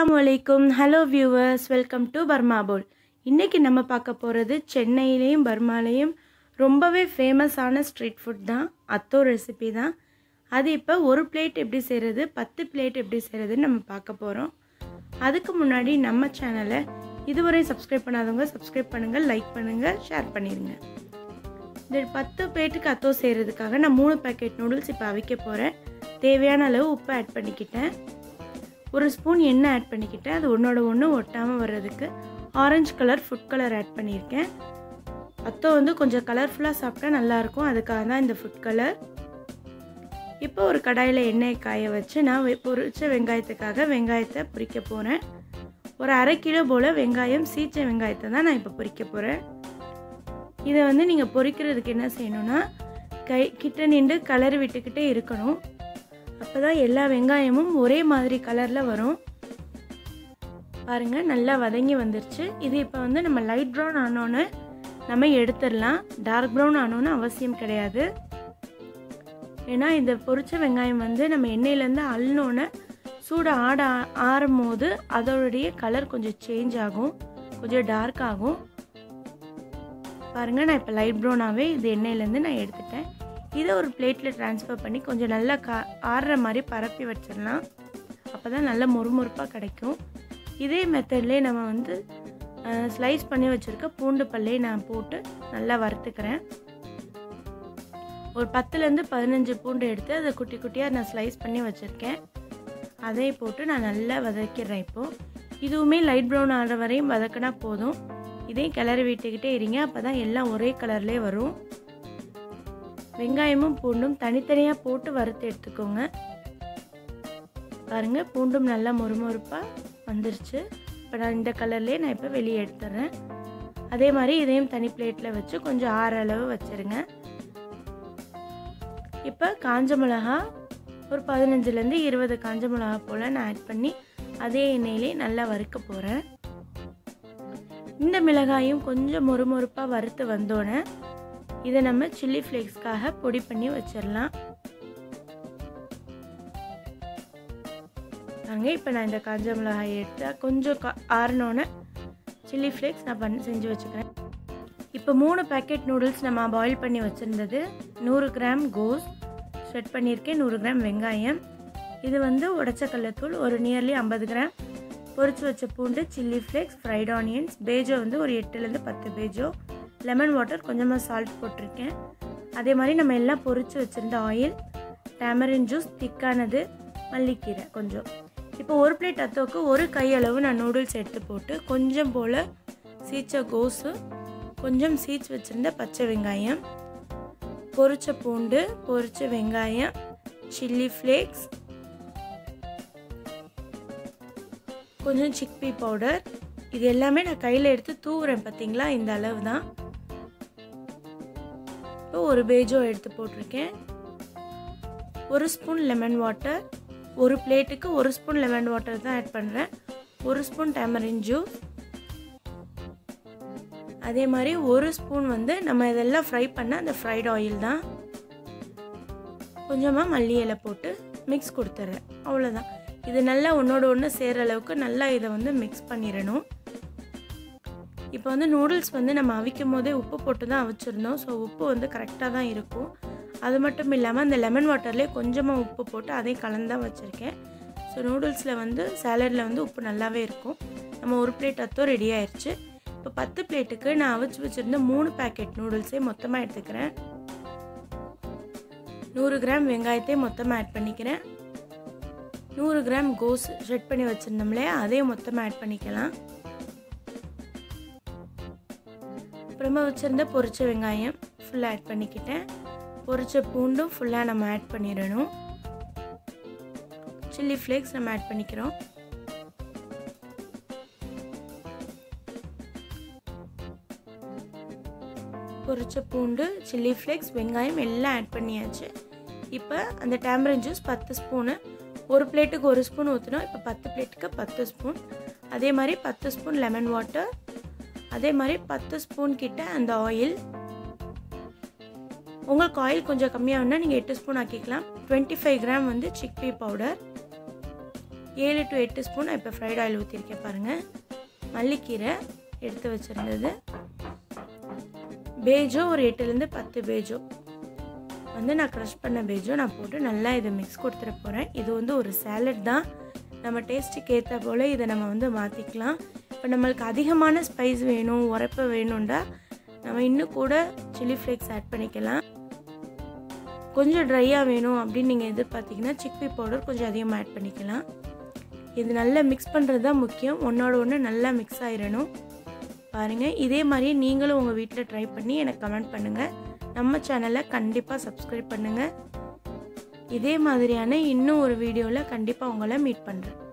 அஸ்ஸலாமு அலைக்கும் hello viewers welcome to Burma போல் இன்றைக்கி நம்ம பார்க்க போகிறது சென்னையிலையும் பர்மாலையும் ரொம்பவே ஃபேமஸான ஸ்ட்ரீட் ஃபுட் தான் அத்தோ ரெசிபி தான் அது இப்போ ஒரு பிளேட் எப்படி செய்கிறது பத்து பிளேட் எப்படி செய்கிறதுன்னு நம்ம பார்க்க போகிறோம் அதுக்கு முன்னாடி நம்ம சேனலை இதுவரை சப்ஸ்கிரைப் பண்ணாதவங்க சப்ஸ்கிரைப் பண்ணுங்கள் லைக் பண்ணுங்கள் ஷேர் பண்ணிடுங்க இந்த பத்து பிளேட்டுக்கு அத்தோ செய்கிறதுக்காக நான் மூணு பேக்கெட் நூடுல்ஸ் இப்போ அவிக்க போகிறேன் தேவையான அளவு உப்பு ஆட் பண்ணிக்கிட்டேன் ஒரு ஸ்பூன் எண்ணெய் ஆட் பண்ணிக்கிட்டேன் அது ஒன்றோட ஒன்று ஒட்டாமல் வர்றதுக்கு orange colour food colour add பண்ணியிருக்கேன் அத்தோ வந்து கொஞ்சம் கலர்ஃபுல்லாக சாப்பிட்டா நல்லாயிருக்கும் அதுக்காக தான் இந்த ஃபுட் கலர் இப்போ ஒரு கடாயில் எண்ணெயை காய வச்சு நான் பொரிச்ச வெங்காயத்துக்காக வெங்காயத்தை பொரிக்க போகிறேன் ஒரு அரை கிலோ போல் வெங்காயம் சீச்ச வெங்காயத்தை தான் நான் இப்போ பொரிக்க போகிறேன் இதை வந்து நீங்கள் பொரிக்கிறதுக்கு என்ன செய்யணும்னா கை கிட்ட நின்று கலர் விட்டுக்கிட்டே இருக்கணும் அப்போ தான் எல்லா வெங்காயமும் ஒரே மாதிரி கலரில் வரும் பாருங்கள் நல்லா வதங்கி வந்துருச்சு இது இப்போ வந்து நம்ம லைட் ப்ரௌன் ஆனோன்னு நம்ம எடுத்துடலாம் டார்க் ப்ரௌன் ஆனோன்னு அவசியம் கிடையாது ஏன்னா இந்த பொரிச்ச வெங்காயம் வந்து நம்ம எண்ணெயிலேருந்து அள்ளனோன்னு சூடு ஆட ஆறும் போது அதோடைய கலர் கொஞ்சம் சேஞ்ச் ஆகும் கொஞ்சம் டார்க் ஆகும் பாருங்கள் நான் இப்போ லைட் ப்ரௌனாகவே இது எண்ணெயிலேருந்து நான் எடுத்துட்டேன் இதை ஒரு பிளேட்டில் ட்ரான்ஸ்ஃபர் பண்ணி கொஞ்சம் நல்லா கா ஆறுற மாதிரி பரப்பி வச்சிடலாம் அப்போ தான் நல்லா மொறுமொறுப்பாக கிடைக்கும் இதே மெத்தட்லேயே நம்ம வந்து ஸ்லைஸ் பண்ணி வச்சுருக்க பூண்டு பல்லையை நான் போட்டு நல்லா வறுத்துக்கிறேன் ஒரு பத்துலேருந்து பதினஞ்சு பூண்டு எடுத்து அதை குட்டி குட்டியாக நான் ஸ்லைஸ் பண்ணி வச்சுருக்கேன் அதை போட்டு நான் நல்லா வதக்கிடுறேன் இப்போது இதுவுமே லைட் ப்ரௌன் ஆகிற வரையும் வதக்கினா போதும் இதையும் கிளறி விட்டுக்கிட்டே இருங்க அப்போ தான் எல்லாம் ஒரே கலர்லேயே வரும் வெங்காயமும் பூண்டும் தனித்தனியாக போட்டு வறுத்து எடுத்துக்கோங்க பாருங்கள் பூண்டும் நல்லா மொறுமொறுப்பாக வந்துருச்சு இப்போ நான் இந்த கலர்லேயே நான் இப்போ வெளியே எடுத்துட்றேன் அதே மாதிரி இதையும் தனி பிளேட்டில் வச்சு கொஞ்சம் ஆற அளவு வச்சுருங்க இப்போ காஞ்ச மிளகா ஒரு பதினஞ்சுலேருந்து இருபது காஞ்ச மிளகா போல் நான் ஆட் பண்ணி அதே எண்ணெயிலே நல்லா வறுக்க போகிறேன் இந்த மிளகாயும் கொஞ்சம் மொறுமொறுப்பாக வறுத்து வந்தோடனே இதை நம்ம சில்லி ஃப்ளேக்ஸ்க்காக பொடி பண்ணி வச்சிடலாம் பாருங்க இப்போ நான் இந்த காஞ்ச மிளகாய் எடுத்து கொஞ்சம் கா ஆறினோன்னே சில்லி ஃப்ளேக்ஸ் நான் பண்ணி செஞ்சு வச்சுக்கிறேன் இப்போ மூணு பேக்கெட் நூடுல்ஸ் நம்ம பாயில் பண்ணி வச்சுருந்தது நூறு கிராம் கோஸ் ஸ்வெட் பண்ணியிருக்கேன் நூறு கிராம் வெங்காயம் இது வந்து உடச்ச கடலத்தூள் ஒரு நியர்லி ஐம்பது கிராம் பொரிச்சு வச்ச பூண்டு சில்லி ஃப்ளேக்ஸ் ஃப்ரைட் ஆனியன்ஸ் பேஜோ வந்து ஒரு எட்டுலேருந்து பத்து பேஜோ லெமன் வாட்டர் கொஞ்சமாக சால்ட் போட்டிருக்கேன் அதே மாதிரி நம்ம எல்லாம் பொரித்து வச்சுருந்த ஆயில் டேமரின் ஜூஸ் திக்கானது மல்லிக்கீரை கொஞ்சம் இப்போ ஒரு பிளேட் அத்தோக்கு ஒரு கையளவு நான் நூடுல்ஸ் எடுத்து போட்டு கொஞ்சம் போல் சீச்ச கோஸு கொஞ்சம் சீச் வச்சுருந்த பச்சை வெங்காயம் பொரிச்ச பூண்டு பொரிச்ச வெங்காயம் சில்லி ஃப்ளேக்ஸ் கொஞ்சம் சிக்பி பவுடர் இது எல்லாமே நான் கையில் எடுத்து தூவுறேன் பார்த்தீங்களா இந்த அளவு தான் இப்போ ஒரு பேஜோ எடுத்து போட்டிருக்கேன் ஒரு ஸ்பூன் லெமன் வாட்டர் ஒரு பிளேட்டுக்கு ஒரு ஸ்பூன் லெமன் வாட்டர் தான் ஆட் பண்ணுறேன் ஒரு ஸ்பூன் டேமரின் ஜூஸ் அதே மாதிரி ஒரு ஸ்பூன் வந்து நம்ம இதெல்லாம் ஃப்ரை பண்ண அந்த ஃப்ரைட் ஆயில் தான் கொஞ்சமாக மல்லி இலை போட்டு மிக்ஸ் கொடுத்துட்றேன் அவ்வளோதான் இது நல்லா ஒன்றோட ஒன்று சேர அளவுக்கு நல்லா இதை வந்து மிக்ஸ் பண்ணிடணும் இப்போ வந்து நூடுல்ஸ் வந்து நம்ம அவிக்கும் போதே உப்பு போட்டு தான் அவிச்சிருந்தோம் ஸோ உப்பு வந்து கரெக்டாக தான் இருக்கும் அது மட்டும் இல்லாமல் அந்த லெமன் வாட்டர்லேயே கொஞ்சமாக உப்பு போட்டு அதையும் கலந்து தான் வச்சுருக்கேன் ஸோ நூடுல்ஸில் வந்து சேலடில் வந்து உப்பு நல்லாவே இருக்கும் நம்ம ஒரு பிளேட் அத்தோ ரெடி ஆயிடுச்சு இப்போ பத்து பிளேட்டுக்கு நான் அவிச்சு வச்சுருந்த மூணு பேக்கெட் நூடுல்ஸே மொத்தமாக எடுத்துக்கிறேன் நூறு கிராம் வெங்காயத்தையும் மொத்தமாக ஆட் பண்ணிக்கிறேன் நூறு கிராம் கோஸ் ஷெட் பண்ணி வச்சுருந்தோம்லே அதையும் மொத்தமாக ஆட் பண்ணிக்கலாம் அப்புறமா வச்சுருந்த பொரிச்ச வெங்காயம் ஃபுல்லாக ஆட் பண்ணிக்கிட்டேன் பொரிச்ச பூண்டும் ஃபுல்லாக நம்ம ஆட் பண்ணிடணும் சில்லி ஃப்ளேக்ஸ் நம்ம ஆட் பண்ணிக்கிறோம் பொரிச்ச பூண்டு சில்லி ஃப்ளேக்ஸ் வெங்காயம் எல்லாம் ஆட் பண்ணியாச்சு இப்போ அந்த டேமரன் ஜூஸ் பத்து ஸ்பூனு ஒரு பிளேட்டுக்கு ஒரு ஸ்பூன் ஊற்றினோம் இப்போ பத்து பிளேட்டுக்கு பத்து ஸ்பூன் அதே மாதிரி பத்து ஸ்பூன் லெமன் வாட்டர் அதே மாதிரி பத்து ஸ்பூன் கிட்ட அந்த ஆயில் உங்களுக்கு ஆயில் கொஞ்சம் கம்மியாக வேணால் நீங்கள் எட்டு ஸ்பூன் ஆக்கிக்கலாம் டுவெண்ட்டி ஃபைவ் கிராம் வந்து சிக்பி பவுடர் ஏழு டு எட்டு ஸ்பூன் நான் இப்போ ஃப்ரைட் ஆயில் ஊற்றிருக்கேன் பாருங்கள் மல்லிக்கீரை எடுத்து வச்சுருந்தது பேஜோ ஒரு எட்டுலேருந்து பத்து பேஜோ வந்து நான் க்ரஷ் பண்ண பேஜோ நான் போட்டு நல்லா இதை மிக்ஸ் கொடுத்துட போகிறேன் இது வந்து ஒரு சேலட் தான் நம்ம டேஸ்ட்டுக்கு ஏற்ற போல் இதை நம்ம வந்து மாற்றிக்கலாம் இப்போ நம்மளுக்கு அதிகமான ஸ்பைஸ் வேணும் உரைப்பு வேணும்டா நம்ம இன்னும் கூட சில்லி ஃப்ளேக்ஸ் ஆட் பண்ணிக்கலாம் கொஞ்சம் ட்ரையாக வேணும் அப்படின்னு நீங்கள் எதிர்பார்த்தீங்கன்னா சிக்பி பவுடர் கொஞ்சம் அதிகமாக ஆட் பண்ணிக்கலாம் இது நல்லா மிக்ஸ் பண்ணுறது தான் முக்கியம் ஒன்றோட ஒன்று நல்லா மிக்ஸ் ஆயிடணும் பாருங்கள் இதே மாதிரி நீங்களும் உங்கள் வீட்டில் ட்ரை பண்ணி எனக்கு கமெண்ட் பண்ணுங்கள் நம்ம சேனலை கண்டிப்பாக சப்ஸ்கிரைப் பண்ணுங்கள் இதே மாதிரியான இன்னும் ஒரு வீடியோவில் கண்டிப்பாக உங்களை மீட் பண்ணுறேன்